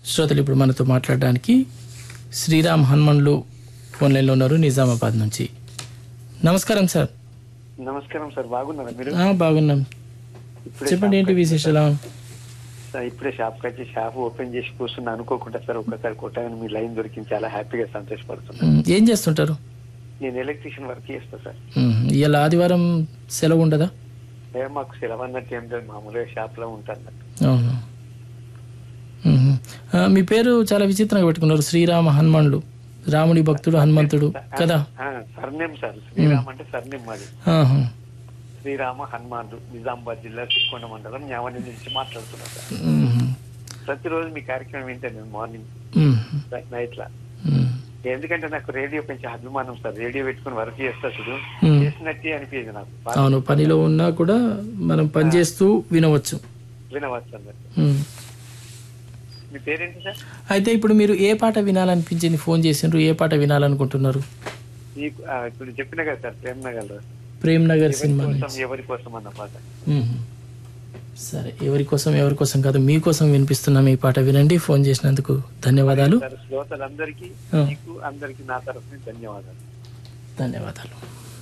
శ్రోతలు ఇప్పుడు మనతో మాట్లాడడానికి శ్రీరామ్ హనుమన్లు ఫోన్ లైన్లో ఉన్నారు నిజామాబాద్ నుంచి నమస్కారం సార్ నమస్కారం సార్ బాగున్నారా మీరు ఆ, బాగున్నాం ఇప్పుడే చెప్పండి ఏంటి షాప్కి విశేషాలు సార్, ఇప్పుడే షాప్ వచ్చి షాప్ ఓపెన్ చేసి కూర్చున్నా అనుకోకుండా సార్ ఒక్కసారి కొట్టగానే మీ లైన్ దొరికింది చాలా హ్యాపీగా సంతోషపడుతున్నా ఉమ్, ఏం చేస్తుంటారు నేను ఎలక్ట్రీషియన్ వర్క్ చేస్తా సార్ ఉమ్, ఇవాళ ఆదివారం సెలవు ఉండదా ఏ మాకు సెలవు అన్నట్టు ఏం లేదు మామూలుగా షాప్ లో ఉంటాను అవును ఉహు. ఆ, మీ పేరు చాలా విచిత్రంగా పెట్టుకున్నారు శ్రీరామ హనుమాన్లు రాముడి భక్తుడు హనుమంతుడు కదా సర్నేమ్ సార్ శ్రీరామ్ అంటే సర్నేమ్ మాది ఆహా. శ్రీరామ హనుమాన్లు నిజామాబాద్ జిల్లా సిక్కొండ మండలం న్యావని నుంచి మాట్లాడుతున్నా సార్ ఉహు. ప్రతిరోజు మీ కార్యక్రమం వింటాను నేను మార్నింగ్ ఉహు. నైట్ లా ఉహు. ఎందుకంటే నాకు రేడియో పెంచే అభిమానం సార్ రేడియో పెట్టుకుని వర్క్ చేస్తా చూడు ఉమ్. చేసినట్టే అనిపించింది నాకు బాగా అవును పనిలో ఉన్నా కూడా మనం పని చేస్తూ వినవచ్చు వినవచ్చు అన్నట్టు ఉమ్. మీ పేరేంటి సార్ అయితే ఇప్పుడు మీరు ఏ పాట వినాలనిపించింది ఫోన్ చేసిండ్రు ఏ పాట వినాలనుకుంటున్నారు మీకు ఆ, ఇప్పుడు చెప్పిన కదా సార్ ప్రేమ్ నగర్ ప్రేమ్ నగర్ ఎవరి సినిమా కోసం నుంచి ఎవరి కోసం అన్న పాట ఉహు. సరే ఎవరి కోసం ఎవరి కోసం కాదు మీకోసం వినిపిస్తున్నాం ఈ పాట వినండి ఫోన్ చేసినందుకు ధన్యవాదాలు సార్ శ్రోతలందరికీ ఆ. మీకు అందరికీ నా తరఫు నుంచి ధన్యవాదాలు ధన్యవాదాలు